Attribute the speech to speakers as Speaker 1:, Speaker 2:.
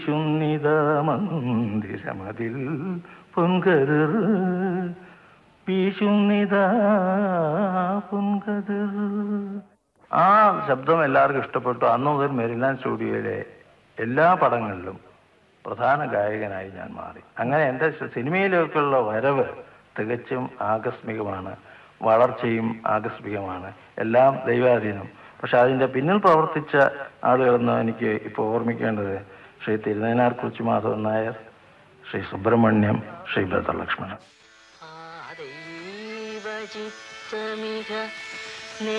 Speaker 1: ചുന്നിത മന്ദിരമതിൽ പൊൻകതിർ വീശുന്നിത പൊൻകതിർ ആ ശബ്ദം എല്ലാവർക്കും ഇഷ്ടപ്പെട്ടു അന്ന് മുതൽ മെരിലാൻ സ്റ്റുഡിയോയിലെ എല്ലാ പടങ്ങളിലും പ്രധാന ഗായകനായി ഞാൻ മാറി അങ്ങനെ എൻ്റെ സിനിമയിലേക്കുള്ള വരവ് തികച്ചും ആകസ്മികമാണ് വളർച്ചയും ആകസ്മികമാണ് എല്ലാം ദൈവാധീനം പക്ഷെ അതിൻ്റെ പിന്നിൽ പ്രവർത്തിച്ച ആളുകളെന്ന് എനിക്ക് ഇപ്പോൾ ഓർമ്മിക്കേണ്ടത് ശ്രീ തിരുനേനാർ കുറിച്ചുമാധവൻ നായർ ശ്രീ സുബ്രഹ്മണ്യം ശ്രീ ഭദ്രലക്ഷ്മണൻ
Speaker 2: ആ ദൈവചിത്തമിക